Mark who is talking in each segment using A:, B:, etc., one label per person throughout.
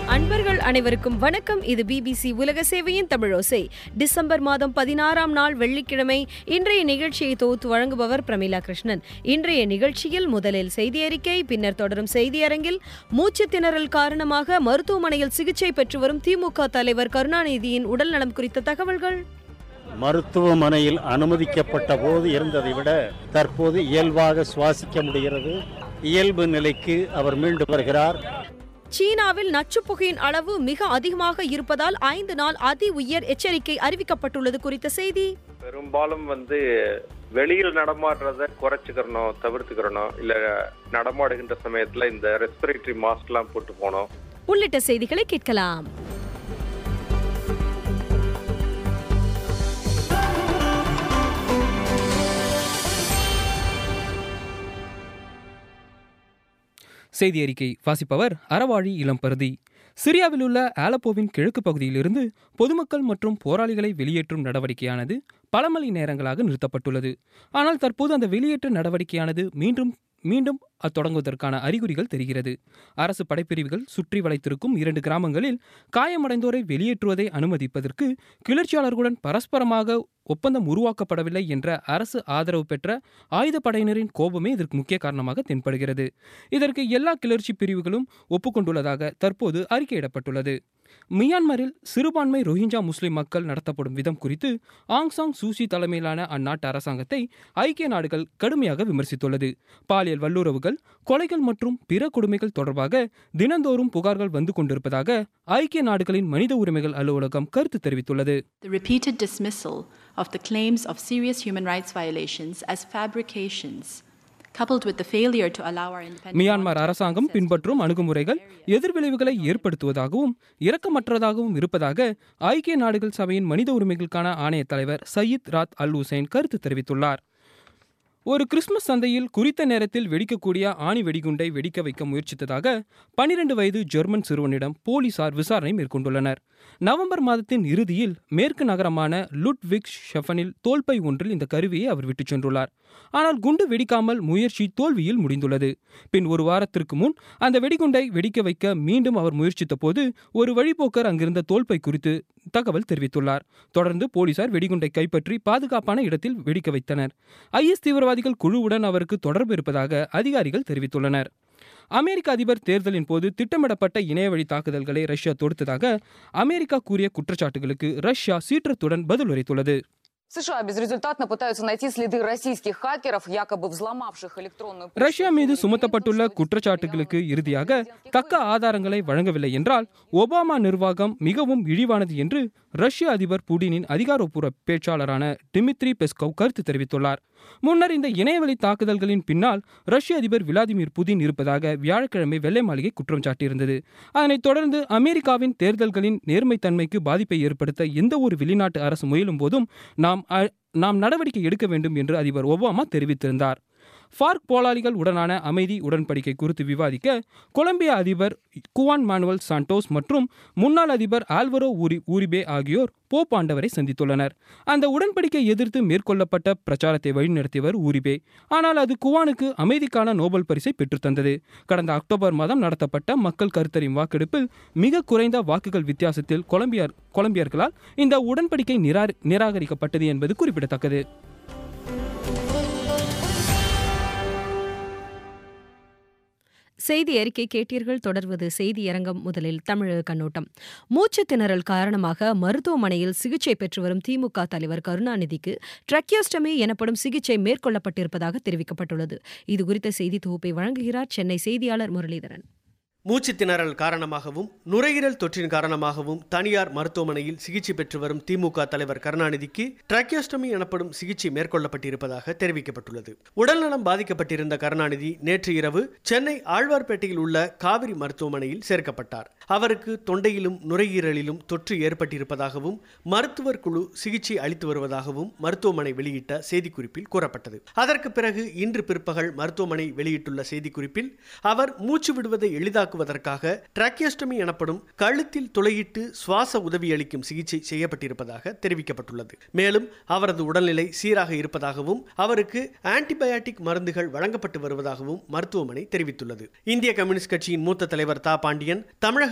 A: அன்பர்கள் அனைவருக்கும் வணக்கம் இது பிபிசி உலக சேவையின் தமிழோசை டிசம்பர் மாதம் பதினாறாம் நாள் வெள்ளிக்கிழமை இன்றைய நிகழ்ச்சியை தொகுத்து வழங்குபவர் பிரமிளா கிருஷ்ணன் இன்றைய நிகழ்ச்சியில் முதலில் செய்தி அறிக்கை பின்னர் தொடரும் செய்தியரங்கில் மூச்சு திணறல் காரணமாக மருத்துவமனையில் சிகிச்சை பெற்று வரும் திமுக தலைவர் கருணாநிதியின் உடல்நலம் குறித்த தகவல்கள்
B: மருத்துவமனையில் அனுமதிக்கப்பட்ட போது இருந்ததை விட தற்போது இயல்பாக சுவாசிக்க முடிகிறது இயல்பு நிலைக்கு அவர் மீண்டு வருகிறார்
A: சீனாவில் நச்சுப் புகையின் அளவு மிக அதிகமாக இருப்பதால் ஐந்து நாள் அதி உயர் எச்சரிக்கை அறிவிக்கப்பட்டுள்ளது குறித்த செய்தி
C: பெரும்பாலும் வந்து வெளியில் நடமாடுறத குறைச்சிக்கிறணும் தவிர்த்துக்கிறணும் இல்ல நடமாடுகின்ற சமயத்துல இந்த ரெஸ்பிரேட்டரி மாஸ்க்லாம் போட்டு போகணும்
A: உள்ளிட்ட செய்திகளை கேட்கலாம்
D: செய்தி அறிக்கை வாசிப்பவர் அறவாழி இளம்பருதி சிரியாவில் உள்ள ஆலப்போவின் கிழக்கு பகுதியிலிருந்து பொதுமக்கள் மற்றும் போராளிகளை வெளியேற்றும் நடவடிக்கையானது பல மணி நேரங்களாக நிறுத்தப்பட்டுள்ளது ஆனால் தற்போது அந்த வெளியேற்ற நடவடிக்கையானது மீண்டும் மீண்டும் தொடங்குவதற்கான அறிகுறிகள் தெரிகிறது அரசு படைப்பிரிவுகள் சுற்றி வளைத்திருக்கும் இரண்டு கிராமங்களில் காயமடைந்தோரை வெளியேற்றுவதை அனுமதிப்பதற்கு கிளர்ச்சியாளர்களுடன் பரஸ்பரமாக ஒப்பந்தம் உருவாக்கப்படவில்லை என்ற அரசு ஆதரவு பெற்ற ஆயுதப்படையினரின் கோபமே இதற்கு முக்கிய காரணமாக தென்படுகிறது இதற்கு எல்லா கிளர்ச்சி பிரிவுகளும் ஒப்புக்கொண்டுள்ளதாக தற்போது அறிக்கையிடப்பட்டுள்ளது மியான்மரில் சிறுபான்மை ரோஹிஞ்சா முஸ்லிம் மக்கள் நடத்தப்படும் விதம் குறித்து ஆங் சாங் சூசி தலைமையிலான அந்நாட்டு அரசாங்கத்தை ஐக்கிய நாடுகள் கடுமையாக விமர்சித்துள்ளது பாலியல் வல்லுறவுகள் கொலைகள் மற்றும் பிற கொடுமைகள் தொடர்பாக தினந்தோறும் புகார்கள் வந்து கொண்டிருப்பதாக ஐக்கிய நாடுகளின் மனித உரிமைகள் அலுவலகம் கருத்து தெரிவித்துள்ளது
E: The repeated dismissal of the claims of serious human rights violations as fabrications, coupled with the failure to allow our independent
D: Myanmar அரசாங்கம் பின்பற்றும் அணுகுமுறைகள் எதிர்விளைவுகளை ஏற்படுத்துவதாகவும் இரக்கமற்றதாகவும் இருப்பதாக ஐக்கிய நாடுகள் சபையின் மனித உரிமைகளுக்கான ஆணைய தலைவர் சயீத் ராத் அல் ஹுசைன் கருத்து தெரிவித்துள்ளார் ஒரு கிறிஸ்துமஸ் சந்தையில் குறித்த நேரத்தில் வெடிக்கக்கூடிய ஆணி வெடிகுண்டை வெடிக்க வைக்க முயற்சித்ததாக பனிரெண்டு வயது ஜெர்மன் சிறுவனிடம் போலீசார் விசாரணை மேற்கொண்டுள்ளனர் நவம்பர் மாதத்தின் இறுதியில் மேற்கு நகரமான லுட்விக் ஷெஃபனில் தோல்பை ஒன்றில் இந்த கருவியை அவர் விட்டுச் சென்றுள்ளார் ஆனால் குண்டு வெடிக்காமல் முயற்சி தோல்வியில் முடிந்துள்ளது பின் ஒரு வாரத்திற்கு முன் அந்த வெடிகுண்டை வெடிக்க வைக்க மீண்டும் அவர் முயற்சித்த போது ஒரு வழிபோக்கர் அங்கிருந்த தோல்பை குறித்து தகவல் தெரிவித்துள்ளார் தொடர்ந்து போலீசார் வெடிகுண்டை கைப்பற்றி பாதுகாப்பான இடத்தில் வெடிக்க வைத்தனர் ஐஎஸ் தீவிரவாதிகள் குழுவுடன் அவருக்கு தொடர்பு இருப்பதாக அதிகாரிகள் தெரிவித்துள்ளனர் அமெரிக்க அதிபர் தேர்தலின் போது திட்டமிடப்பட்ட இணையவழி தாக்குதல்களை ரஷ்யா தொடுத்ததாக அமெரிக்கா கூறிய குற்றச்சாட்டுகளுக்கு ரஷ்யா சீற்றத்துடன் பதில் உரைத்துள்ளது
F: США безрезультатно пытаются найти следы российских хакеров, якобы взломавших электронную почту
D: ரஷ்யா மீது
F: Северной
D: சுமத்தப்பட்டுள்ள
F: Кореи.
D: குற்றச்சாட்டுகளுக்கு இறுதியாக தக்க ஆதாரங்களை வழங்கவில்லை என்றால் ஒபாமா நிர்வாகம் மிகவும் இழிவானது என்று ரஷ்ய அதிபர் புடினின் அதிகாரப்பூர்வ பேச்சாளரான டிமித்ரி பெஸ்கவ் கருத்து தெரிவித்துள்ளார் முன்னர் இந்த இணையவழி தாக்குதல்களின் பின்னால் ரஷ்ய அதிபர் விளாடிமிர் புதின் இருப்பதாக வியாழக்கிழமை வெள்ளை மாளிகை குற்றம் சாட்டியிருந்தது அதனைத் தொடர்ந்து அமெரிக்காவின் தேர்தல்களின் நேர்மைத்தன்மைக்கு பாதிப்பை ஏற்படுத்த எந்த ஒரு வெளிநாட்டு அரசு முயலும் போதும் நாம் அ- நாம் நடவடிக்கை எடுக்க வேண்டும் என்று அதிபர் ஒபாமா தெரிவித்திருந்தார் ஃபார்க் போராளிகள் உடனான அமைதி உடன்படிக்கை குறித்து விவாதிக்க கொலம்பியா அதிபர் குவான் மானுவல் சாண்டோஸ் மற்றும் முன்னாள் அதிபர் ஆல்வரோ ஊரி ஊரிபே ஆகியோர் போப் ஆண்டவரை சந்தித்துள்ளனர் அந்த உடன்படிக்கை எதிர்த்து மேற்கொள்ளப்பட்ட பிரச்சாரத்தை வழிநடத்தியவர் ஊரிபே ஆனால் அது குவானுக்கு அமைதிக்கான நோபல் பரிசை பெற்றுத்தந்தது கடந்த அக்டோபர் மாதம் நடத்தப்பட்ட மக்கள் கருத்தறியும் வாக்கெடுப்பில் மிக குறைந்த வாக்குகள் வித்தியாசத்தில் கொலம்பியர் கொலம்பியர்களால் இந்த உடன்படிக்கை நிரார் நிராகரிக்கப்பட்டது என்பது குறிப்பிடத்தக்கது
A: செய்தி அறிக்கை கேட்டீர்கள் தொடர்வது செய்தி அரங்கம் முதலில் தமிழக கண்ணோட்டம் மூச்சு திணறல் காரணமாக மருத்துவமனையில் சிகிச்சை பெற்று வரும் திமுக தலைவர் கருணாநிதிக்கு ட்ரக்கியோஸ்டமி எனப்படும் சிகிச்சை மேற்கொள்ளப்பட்டிருப்பதாக தெரிவிக்கப்பட்டுள்ளது இதுகுறித்த செய்தி தொகுப்பை வழங்குகிறார் சென்னை செய்தியாளர் முரளிதரன்
G: மூச்சு திணறல் காரணமாகவும் நுரையீரல் தொற்றின் காரணமாகவும் தனியார் மருத்துவமனையில் சிகிச்சை பெற்று வரும் திமுக தலைவர் கருணாநிதிக்கு ட்ராக்கியோஸ்டமி எனப்படும் சிகிச்சை மேற்கொள்ளப்பட்டிருப்பதாக தெரிவிக்கப்பட்டுள்ளது உடல்நலம் பாதிக்கப்பட்டிருந்த கருணாநிதி நேற்று இரவு சென்னை ஆழ்வார்பேட்டையில் உள்ள காவிரி மருத்துவமனையில் சேர்க்கப்பட்டார் அவருக்கு தொண்டையிலும் நுரையீரலிலும் தொற்று ஏற்பட்டிருப்பதாகவும் மருத்துவர் குழு சிகிச்சை அளித்து வருவதாகவும் மருத்துவமனை வெளியிட்ட செய்திக்குறிப்பில் கூறப்பட்டது அதற்கு பிறகு இன்று பிற்பகல் மருத்துவமனை வெளியிட்டுள்ள செய்திக்குறிப்பில் அவர் மூச்சு விடுவதை எளிதாக்குவதற்காக ட்ராக்கியோஸ்டமி எனப்படும் கழுத்தில் துளையிட்டு சுவாச உதவி அளிக்கும் சிகிச்சை செய்யப்பட்டிருப்பதாக தெரிவிக்கப்பட்டுள்ளது மேலும் அவரது உடல்நிலை சீராக இருப்பதாகவும் அவருக்கு ஆன்டிபயாட்டிக் மருந்துகள் வழங்கப்பட்டு வருவதாகவும் மருத்துவமனை தெரிவித்துள்ளது இந்திய கம்யூனிஸ்ட் கட்சியின் மூத்த தலைவர் தா பாண்டியன் தமிழக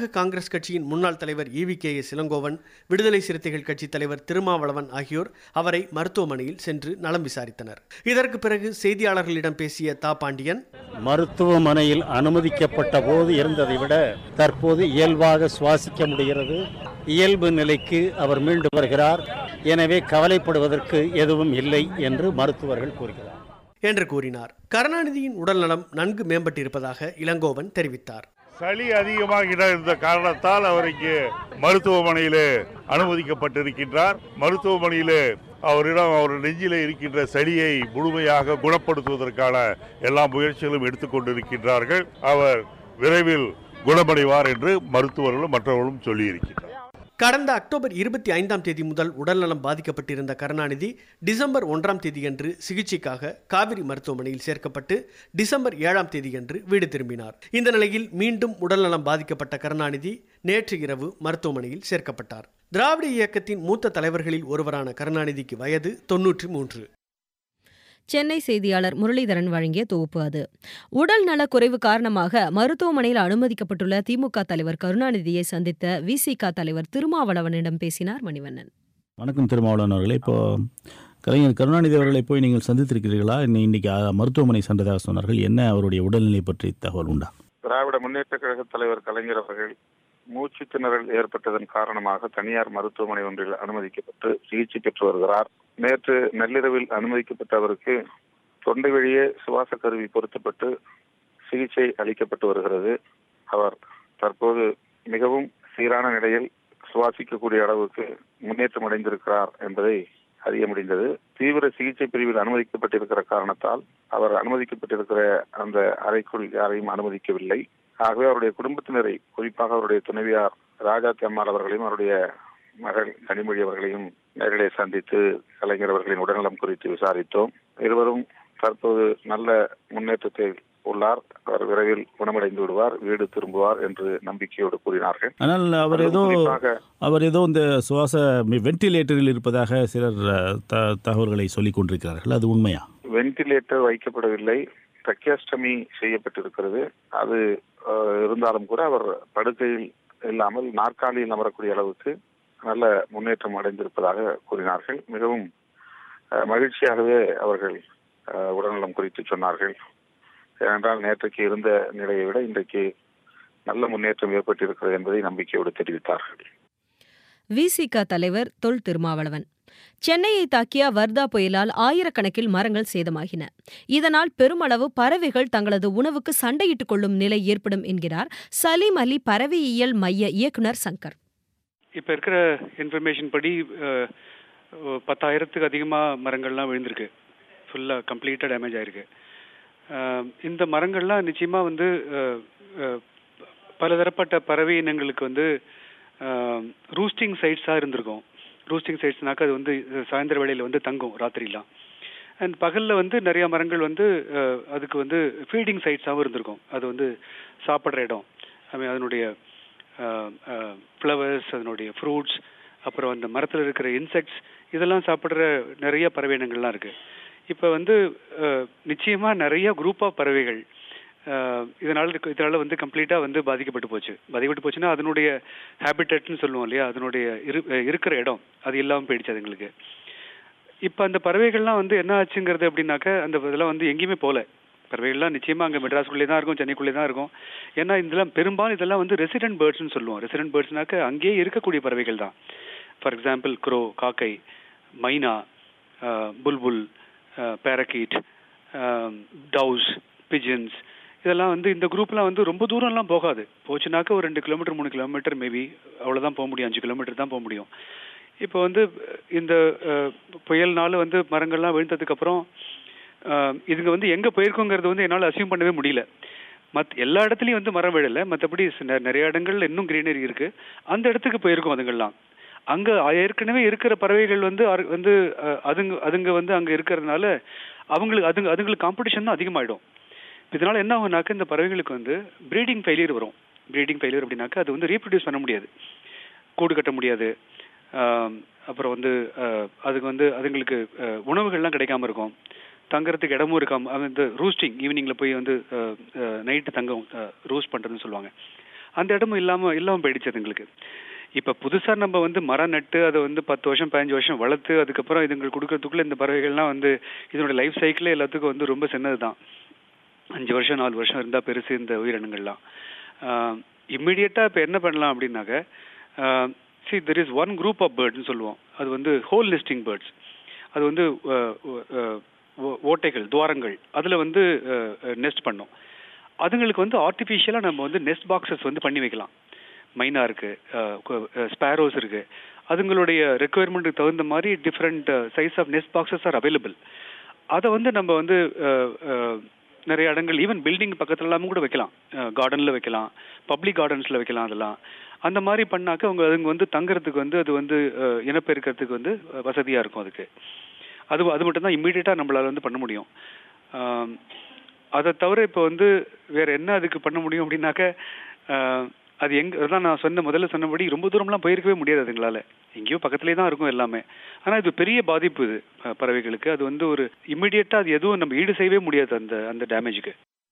G: தமிழக காங்கிரஸ் கட்சியின் முன்னாள் தலைவர் ஈவி கே எஸ் இளங்கோவன் விடுதலை சிறுத்தைகள் கட்சி தலைவர் திருமாவளவன் ஆகியோர் அவரை மருத்துவமனையில் சென்று நலம் விசாரித்தனர் இதற்கு பிறகு செய்தியாளர்களிடம் பேசிய தா பாண்டியன்
B: மருத்துவமனையில் அனுமதிக்கப்பட்ட போது இருந்ததை விட தற்போது இயல்பாக சுவாசிக்க முடிகிறது இயல்பு நிலைக்கு அவர் மீண்டு வருகிறார் எனவே கவலைப்படுவதற்கு எதுவும் இல்லை என்று மருத்துவர்கள் கூறுகிறார்
G: என்று கூறினார் கருணாநிதியின் உடல்நலம் நன்கு மேம்பட்டிருப்பதாக இளங்கோவன் தெரிவித்தார்
H: சளி அதிகமாக இருந்த காரணத்தால் அவர் இங்கே மருத்துவமனையிலே அனுமதிக்கப்பட்டிருக்கின்றார் மருத்துவமனையிலே அவரிடம் அவர் நெஞ்சிலே இருக்கின்ற சளியை முழுமையாக குணப்படுத்துவதற்கான எல்லா முயற்சிகளும் எடுத்துக்கொண்டிருக்கின்றார்கள் அவர் விரைவில் குணமடைவார் என்று மருத்துவர்களும் மற்றவர்களும் சொல்லியிருக்கின்றனர்
G: கடந்த அக்டோபர் இருபத்தி ஐந்தாம் தேதி முதல் உடல்நலம் பாதிக்கப்பட்டிருந்த கருணாநிதி டிசம்பர் ஒன்றாம் தேதியன்று சிகிச்சைக்காக காவிரி மருத்துவமனையில் சேர்க்கப்பட்டு டிசம்பர் ஏழாம் தேதியன்று வீடு திரும்பினார் இந்த நிலையில் மீண்டும் உடல்நலம் பாதிக்கப்பட்ட கருணாநிதி நேற்று இரவு மருத்துவமனையில் சேர்க்கப்பட்டார் திராவிட இயக்கத்தின் மூத்த தலைவர்களில் ஒருவரான கருணாநிதிக்கு வயது தொன்னூற்றி மூன்று
A: சென்னை செய்தியாளர் முரளிதரன் வழங்கிய தொகுப்பு அது உடல் நலக் குறைவு காரணமாக மருத்துவமனையில் அனுமதிக்கப்பட்டுள்ள திமுக தலைவர் கருணாநிதியை சந்தித்த விசிக தலைவர் திருமாவளவனிடம் பேசினார் மணிவண்ணன்
I: வணக்கம் திருமாவளவன் அவர்களே இப்போ கலைஞர் கருணாநிதி அவர்களை போய் நீங்கள் சந்தித்திருக்கிறீர்களா இன்னை- இன்னைக்கு அ, மருத்துவமனை சென்றதாக சொன்னார்கள் என்ன அவருடைய உடல்நிலை பற்றி தகவல் உண்டா
J: திராவிட முன்னேற்ற கழக தலைவர் கலைஞர் அவர்கள் மூச்சு திணறல் ஏற்பட்டதன் காரணமாக தனியார் மருத்துவமனை ஒன்றில் அனுமதிக்கப்பட்டு சிகிச்சை பெற்று வருகிறார் நேற்று நள்ளிரவில் அனுமதிக்கப்பட்ட அவருக்கு தொண்டை வழியே சுவாச கருவி பொருத்தப்பட்டு சிகிச்சை அளிக்கப்பட்டு வருகிறது அவர் தற்போது மிகவும் சீரான நிலையில் சுவாசிக்கக்கூடிய அளவுக்கு முன்னேற்றம் அடைந்திருக்கிறார் என்பதை அறிய முடிந்தது தீவிர சிகிச்சை பிரிவில் அனுமதிக்கப்பட்டிருக்கிற காரணத்தால் அவர் அனுமதிக்கப்பட்டிருக்கிற அந்த அறைக்குள் யாரையும் அனுமதிக்கவில்லை ஆகவே அவருடைய குடும்பத்தினரை குறிப்பாக அவருடைய துணைவியார் ராஜா அம்மாள் அவர்களையும் அவருடைய மகள் கனிமொழி அவர்களையும் நேரிலே சந்தித்து கலைஞர் அவர்களின் உடல்நலம் குறித்து விசாரித்தோம் இருவரும் தற்போது நல்ல முன்னேற்றத்தில் உள்ளார் அவர் விரைவில் குணமடைந்து விடுவார் வீடு திரும்புவார் என்று நம்பிக்கையோடு கூறினார்கள்
I: ஆனால் அவர்
J: அதிலும்
I: ஏதோ
J: குறிப்பாக
I: அவர் ஏதோ இந்த சுவாச வென்டிலேட்டரில் இருப்பதாக சிலர் அ, த தகவல்களை சொல்லிக் கொண்டிருக்கிறார்கள் அது உண்மையா
J: வென்டிலேட்டர் வைக்கப்படவில்லை ட்ரக்கியாஸ்டமி செய்யப்பட்டிருக்கிறது அது அஹ், இருந்தாலும் கூட அவர் படுக்கையில் இல்லாமல் நாற்காலியில் அமரக்கூடிய அளவுக்கு நல்ல முன்னேற்றம் அடைந்திருப்பதாக கூறினார்கள் மிகவும் அஹ், மகிழ்ச்சியாகவே அவர்கள் அஹ், உடல்நலம் குறித்து சொன்னார்கள் ஏனென்றால் நேற்றைக்கு இருந்த நிலையை விட இன்றைக்கு நல்ல முன்னேற்றம் ஏற்பட்டிருக்கிறது என்பதை நம்பிக்கையோடு தெரிவித்தார்கள்
A: விசிக தலைவர் தொல் திருமாவளவன் சென்னையை தாக்கிய வர்தா புயலால் ஆயிரக்கணக்கில் மரங்கள் சேதமாகின இதனால் பெருமளவு பறவைகள் தங்களது உணவுக்கு சண்டையிட்டுக் கொள்ளும் நிலை ஏற்படும் என்கிறார் சலீம் அலி பறவையியல் மைய இயக்குனர் சங்கர்
K: இப்போ இருக்கிற இன்ஃபர்மேஷன் படி அஹ், அஹ், பத்தாயிரத்துக்கு அதிகமாக மரங்கள்லாம் விழுந்திருக்கு ஃபுல்லாக கம்ப்ளீட்டாக டேமேஜ் ஆயிருக்கு அஹ், இந்த மரங்கள்லாம் நிச்சயமாக வந்து அஹ், அஹ், பலதரப்பட்ட பறவை இனங்களுக்கு வந்து ரூஸ்டிங் சைட்ஸாக இருந்திருக்கும் ரூஸ்டிங் சைட்ஸ்னாக்க அது வந்து சாயந்தர வேளையில் வந்து தங்கும் ராத்திரிலாம் அண்ட் பகலில் வந்து நிறைய மரங்கள் வந்து அஹ், அதுக்கு வந்து ஃபீடிங் சைட்ஸாகவும் இருந்திருக்கும் அது வந்து சாப்பிட்ற இடம் ஐ மீன் அதனுடைய ஃப்ளவர்ஸ் அதனுடைய ஃப்ரூட்ஸ் அப்புறம் அந்த மரத்தில் இருக்கிற இன்செக்ட்ஸ் இதெல்லாம் சாப்பிட்ற நிறைய பறவை இனங்கள்லாம் இருக்கு இப்போ வந்து அஹ், நிச்சயமா நிறைய குரூப் ஆஃப் பறவைகள் அஹ், இதனால இருக்க- இதனால வந்து கம்ப்ளீட்டா வந்து பாதிக்கப்பட்டு போச்சு பாதிக்கப்பட்டு போச்சுன்னா அதனுடைய ஹேபிட்டட்னு சொல்லுவோம் இல்லையா அதனுடைய இரு அஹ், இருக்கிற இடம் அது இல்லாமல் போயிடுச்சு அதுங்களுக்கு இப்போ அந்த பறவைகள்லாம் வந்து என்ன ஆச்சுங்கிறது அப்படின்னாக்க அந்த இதெல்லாம் வந்து எங்கேயுமே போகல பறவைகள்லாம் நிச்சயமா அங்கே மெட்ராஸ்குள்ளே தான் இருக்கும் சென்னைக்குள்ளே தான் இருக்கும் ஏன்னா இதெல்லாம் பெரும்பாலும் இதெல்லாம் வந்து ரெசிடென்ட் பேர்ட்ஸ்னு சொல்லுவோம் ரெசிடென்ட் பேர்ட்ஸ்னாக்க அங்கேயே இருக்கக்கூடிய பறவைகள் தான் ஃபார் எக்ஸாம்பிள் க்ரோ காக்கை மைனா புல்புல் பேரக்கீட் டவுஸ் பிஜின்ஸ் இதெல்லாம் வந்து இந்த குரூப்லாம் வந்து ரொம்ப தூரம்லாம் போகாது போச்சுனாக்க ஒரு ரெண்டு கிலோமீட்டர் மூணு கிலோமீட்டர் மேபி அவ்வளோதான் போக முடியும் அஞ்சு கிலோமீட்டர் தான் போக முடியும் இப்போ வந்து இந்த அஹ், புயல்னால வந்து மரங்கள்லாம் விழுந்ததுக்கு அப்புறம் அஹ், இதுங்க வந்து எங்க போயிருக்குங்கிறது வந்து என்னால் அசியூம் பண்ணவே முடியல மத் எல்லா இடத்துலயும் வந்து மரம் விழல மற்றபடி நிறைய இடங்கள்ல இன்னும் கிரீனரி இருக்கு அந்த இடத்துக்கு போயிருக்கும் அதுங்கெல்லாம் அங்க ஏற்கனவே இருக்கிற பறவைகள் வந்து அரு- வந்து அஹ், அதுங்க அதுங்க வந்து அங்க இருக்கிறதுனால அவங்களுக்கு அதுங்க அதுங்களுக்கு காம்படிஷன் தான் அதிகமாயிடும் இதனால என்ன ஆகும்னாக்க இந்த பறவைகளுக்கு வந்து ப்ரீடிங் ஃபெயிலியர் வரும் ப்ரீடிங் ஃபெயிலியர் அப்படின்னாக்க அது வந்து ரீப்ரொடியூஸ் பண்ண முடியாது கூடு கட்ட முடியாது ஆம், அப்புறம் வந்து அஹ், அதுக்கு வந்து அதுங்களுக்கு அஹ், உணவுகள்லாம் கிடைக்காம இருக்கும் தங்கறதுக்கு இடமும் இருக்காம அது வந்து ரூஸ்டிங் ஈவினிங்ல போய் வந்து நைட்டு தங்கம் ரூஸ்ட் பண்றதுன்னு சொல்லுவாங்க அந்த இடமும் இல்லாம இல்லாம போயிடுச்சு அதுங்களுக்கு இப்ப புதுசா நம்ம வந்து மரம் நட்டு அதை வந்து பத்து வருஷம் பதினஞ்சு வருஷம் வளர்த்து அதுக்கப்புறம் இதுங்களுக்கு கொடுக்கறதுக்குள்ள இந்த பறவைகள்லாம் வந்து இதனோட லைஃப் சைக்கிளே எல்லாத்துக்கும் வந்து ரொம்ப சின்னதுதான் அஞ்சு வருஷம் நாலு வருஷம் இருந்தா பெருசு இந்த உயிரினங்கள்லாம் இம்மிடியட்டா இப்ப என்ன பண்ணலாம் அப்படின்னாக்க see there is one group of பேர்ட்ஸ்னு சொல்லுவோம் அது வந்து ஹோல் லிஸ்டிங் பேர்ட்ஸ் அது வந்து அஹ், அஹ், ஓ- ஓட்டைகள் துவாரங்கள் அதுல வந்து நெஸ்ட் பண்ணும் அதுங்களுக்கு வந்து ஆர்டிஃபிஷியலா நம்ம வந்து நெஸ்ட் பாக்ஸஸ் வந்து பண்ணி வைக்கலாம் மைனா இருக்கு ஸ்பேரோஸ் இருக்கு அதுங்களுடைய ரெக்குயர்மெண்ட்டுக்கு தகுந்த மாதிரி different size of nest boxes are available அதை வந்து நம்ம வந்து அஹ், அஹ், நிறைய இடங்கள் ஈவன் பில்டிங் பக்கத்துல எல்லாமும் கூட வைக்கலாம் கார்டன்ல வைக்கலாம் பப்ளிக் கார்டன்ஸ்ல வைக்கலாம் அதெல்லாம் அந்த மாதிரி பண்ணாக்க அவங்க அதுங்க வந்து தங்குறதுக்கு வந்து அது வந்து அஹ், இனப்பெருக்கத்துக்கு வந்து அஹ், வசதியா இருக்கும் அதுக்கு அது அது மட்டும் தான் இம்மீடியட்டா நம்மளால வந்து பண்ண முடியும் ஆம், அதை தவிர இப்போ வந்து வேற என்ன அதுக்கு பண்ண முடியும் அப்படின்னாக்க ஆஹ், அது எங்க அதான் நான் சொன்ன முதல்ல சொன்னபடி ரொம்ப தூரம்லாம் போயிருக்கவே முடியாது அதுங்களால எங்கேயோ பக்கத்துலேயே தான் இருக்கும் எல்லாமே ஆனா இது பெரிய பாதிப்பு இது அஹ், பறவைகளுக்கு அது வந்து ஒரு இம்மிடியட்டா அது எதுவும் நம்ம ஈடு செய்யவே முடியாது அந்த அந்த டேமேஜுக்கு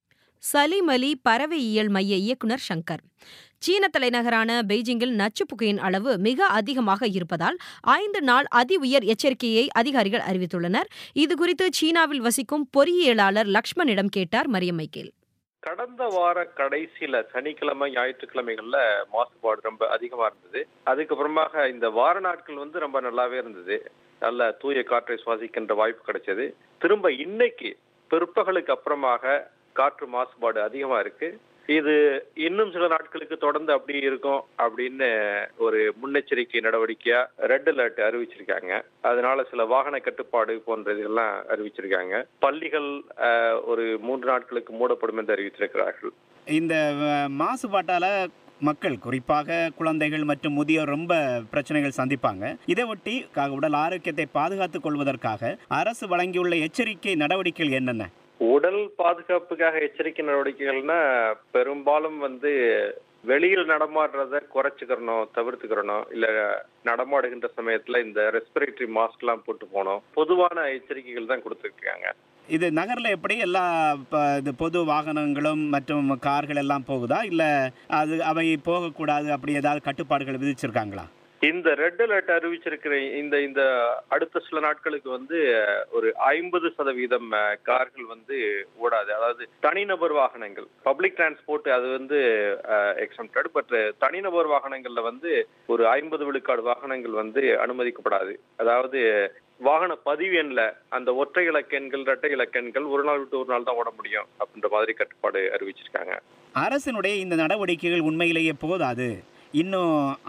A: சலீம் அலி பறவையியல் மைய இயக்குனர் சங்கர் சீன தலைநகரான பெய்ஜிங்கில் நச்சுப் புகையின் அளவு மிக அதிகமாக இருப்பதால் ஐந்து நாள் அதி உயர் எச்சரிக்கையை அதிகாரிகள் அறிவித்துள்ளனர் இதுகுறித்து சீனாவில் வசிக்கும் பொறியியலாளர் லக்ஷ்மணிடம் கேட்டார் மரியம் மைக்கேல்
C: கடந்த வார கடைசியில சனிக்கிழமை ஞாயிற்றுக்கிழமைகள்ல மாசுபாடு ரொம்ப அதிகமா இருந்தது அதுக்கப்புறமாக இந்த வார நாட்கள் வந்து ரொம்ப நல்லாவே இருந்தது நல்ல தூய காற்றை சுவாசிக்கின்ற வாய்ப்பு கிடைச்சது திரும்ப இன்னைக்கு பிற்பகலுக்கு அப்புறமாக காற்று மாசுபாடு அதிகமா இருக்கு இது இன்னும் சில நாட்களுக்கு தொடர்ந்து அப்படி இருக்கும் அப்படின்னு ஒரு முன்னெச்சரிக்கை நடவடிக்கையா ரெட் அலர்ட் அறிவிச்சிருக்காங்க அதனால சில வாகன கட்டுப்பாடு போன்ற இதெல்லாம் அறிவிச்சிருக்காங்க பள்ளிகள் அஹ், ஒரு மூன்று நாட்களுக்கு மூடப்படும் என்று அறிவித்திருக்கிறார்கள்
L: இந்த அஹ், மாசுபாட்டால மக்கள் குறிப்பாக குழந்தைகள் மற்றும் முதியோர் ரொம்ப பிரச்சனைகள் சந்திப்பாங்க இதை ஒட்டி க- உடல் ஆரோக்கியத்தை பாதுகாத்துக் கொள்வதற்காக அரசு வழங்கியுள்ள எச்சரிக்கை நடவடிக்கைகள் என்னென்ன
C: உடல் பாதுகாப்புக்காக எச்சரிக்கை நடவடிக்கைகள்னா பெரும்பாலும் வந்து வெளியில் நடமாடுறத குறைச்சிக்கிறணும் தவிர்த்துக்கிறணும் இல்ல நடமாடுகின்ற சமயத்துல இந்த ரெஸ்பிரேட்டரி மாஸ்க் எல்லாம் போட்டு போகணும் பொதுவான எச்சரிக்கைகள் தான் கொடுத்துருக்காங்க
L: இது நகர்ல எப்படி எல்லா ப- இது பொது வாகனங்களும் மற்றும் கார்கள் எல்லாம் போகுதா இல்ல அது அவை போகக்கூடாது அப்படி ஏதாவது கட்டுப்பாடுகள் விதிச்சிருக்காங்களா
C: இந்த ரெட் அலர்ட் அறிவிச்சிருக்கிற இந்த இந்த அடுத்த சில நாட்களுக்கு வந்து ஒரு ஐம்பது சதவீதம் அஹ், கார்கள் வந்து ஓடாது அதாவது தனிநபர் வாகனங்கள் பப்ளிக் டிரான்ஸ்போர்ட் அது வந்து எக்ஸம்டட் பட் தனிநபர் வாகனங்கள்ல வந்து ஒரு ஐம்பது விழுக்காடு வாகனங்கள் வந்து அனுமதிக்கப்படாது அதாவது வாகன பதிவு எண்ல அந்த ஒற்றை இலக்கெண்கள் இரட்டை இலக்கெண்கள் ஒரு நாள் விட்டு ஒரு நாள் தான் ஓட முடியும் அப்படின்ற மாதிரி கட்டுப்பாடு அறிவிச்சிருக்காங்க
L: அரசினுடைய இந்த நடவடிக்கைகள் உண்மையிலேயே போதாது இன்னும்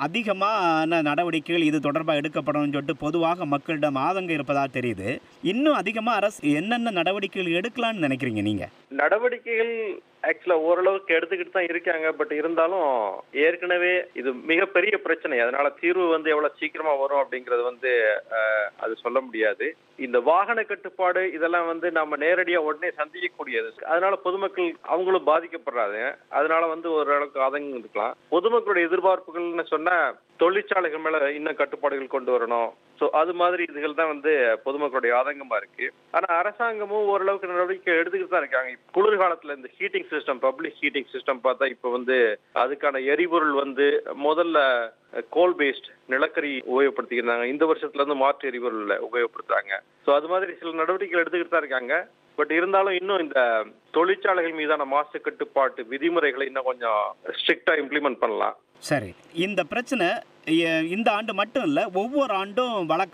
L: அதிகமான நடவடிக்கைகள் இது தொடர்பாக எடுக்கப்படணும்னு சொல்லிட்டு பொதுவாக மக்களிடம் ஆதங்கம் இருப்பதா தெரியுது இன்னும் அதிகமாக அரசு என்னென்ன நடவடிக்கைகள் எடுக்கலாம்னு நினைக்கிறீங்க நீங்க
C: நடவடிக்கைகள் ஆக்சுவலா ஓரளவுக்கு எடுத்துக்கிட்டு தான் இருக்காங்க பட் இருந்தாலும் ஏற்கனவே இது மிகப்பெரிய பிரச்சனை அதனால தீர்வு வந்து எவ்வளவு சீக்கிரமா வரும் அப்படிங்கறது வந்து அஹ், அது சொல்ல முடியாது இந்த வாகன கட்டுப்பாடு இதெல்லாம் வந்து நம்ம நேரடியா உடனே சந்திக்கக்கூடியது அதனால பொதுமக்கள் அவங்களும் பாதிக்கப்படுறாங்க அதனால வந்து ஓரளவுக்கு ஆதங்கம் இருக்கலாம் பொதுமக்களுடைய எதிர்பார்ப்புகள்னு சொன்னா தொழிற்சாலைகள் மேல இன்னும் கட்டுப்பாடுகள் கொண்டு வரணும் ஸோ அது மாதிரி இதுகள் தான் வந்து பொதுமக்களுடைய ஆதங்கமா இருக்கு ஆனா அரசாங்கமும் ஓரளவுக்கு நடவடிக்கை எடுத்துக்கிட்டு தான் இருக்காங்க இப்ப குளிர்காலத்துல இந்த heating system public heating system பார்த்தா இப்ப வந்து அதுக்கான எரிபொருள் வந்து முதல்ல கோல் பேஸ்ட் நிலக்கரி உபயோகப்படுத்திக்கிறாங்க இந்த வருஷத்துல இருந்து மாற்று எரிபொருள் உபயோகப்படுத்துறாங்க ஸோ அது மாதிரி சில நடவடிக்கைகள் எடுத்துக்கிட்டு தான் இருக்காங்க பட் இருந்தாலும் இன்னும் இந்த தொழிற்சாலைகள் மீதான மாசு கட்டுப்பாட்டு விதிமுறைகளை இன்னும் கொஞ்சம் ஸ்ட்ரிக்டா இம்ப்ளிமெண்ட் பண்ணலாம்
L: சரி இந்த பிரச்சனை எ- இந்த ஆண்டு மட்டும் இல்லை ஒவ்வொரு ஆண்டும்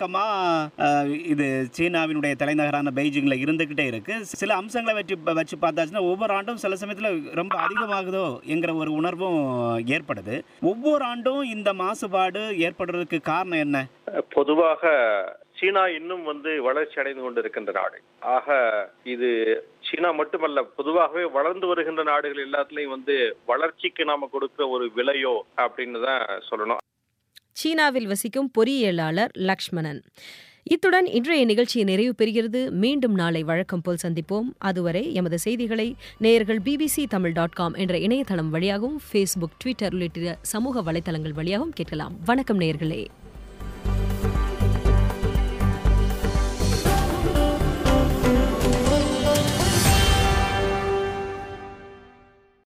L: வழக்கமாக இது சீனாவினுடைய தலைநகரான பெய்ஜிங்கில் இருந்துக்கிட்டே இருக்கு சில அம்சங்களை வச்சு வச்சு பார்த்தாச்சுன்னா ஒவ்வொரு ஆண்டும் சில சமயத்தில் ரொம்ப அதிகமாகுதோ என்கிற ஒரு உணர்வும் ஏற்படுது ஒவ்வொரு ஆண்டும் இந்த மாசுபாடு ஏற்படுறதுக்கு காரணம் என்ன
C: பொதுவாக சீனா இன்னும் வந்து வளர்ச்சி அடைந்து கொண்டு இருக்கின்ற நாடு ஆக இது சீனா மட்டுமல்ல பொதுவாகவே வளர்ந்து வருகின்ற நாடுகள் எல்லாத்துலயும் வந்து வளர்ச்சிக்கு நாம கொடுக்கிற ஒரு விலையோ அப்படின்னு தான் சொல்லணும்
A: சீனாவில் வசிக்கும் பொறியியலாளர் லக்ஷ்மணன் இத்துடன் இன்றைய நிகழ்ச்சி நிறைவு பெறுகிறது மீண்டும் நாளை வழக்கம் போல் சந்திப்போம் அதுவரை எமது செய்திகளை நேயர்கள் பிபிசி தமிழ் டாட் காம் என்ற இணையதளம் வழியாகவும் ஃபேஸ்புக் ட்விட்டர் உள்ளிட்ட சமூக வலைதளங்கள் வழியாகவும் கேட்கலாம் வணக்கம் நேயர்களே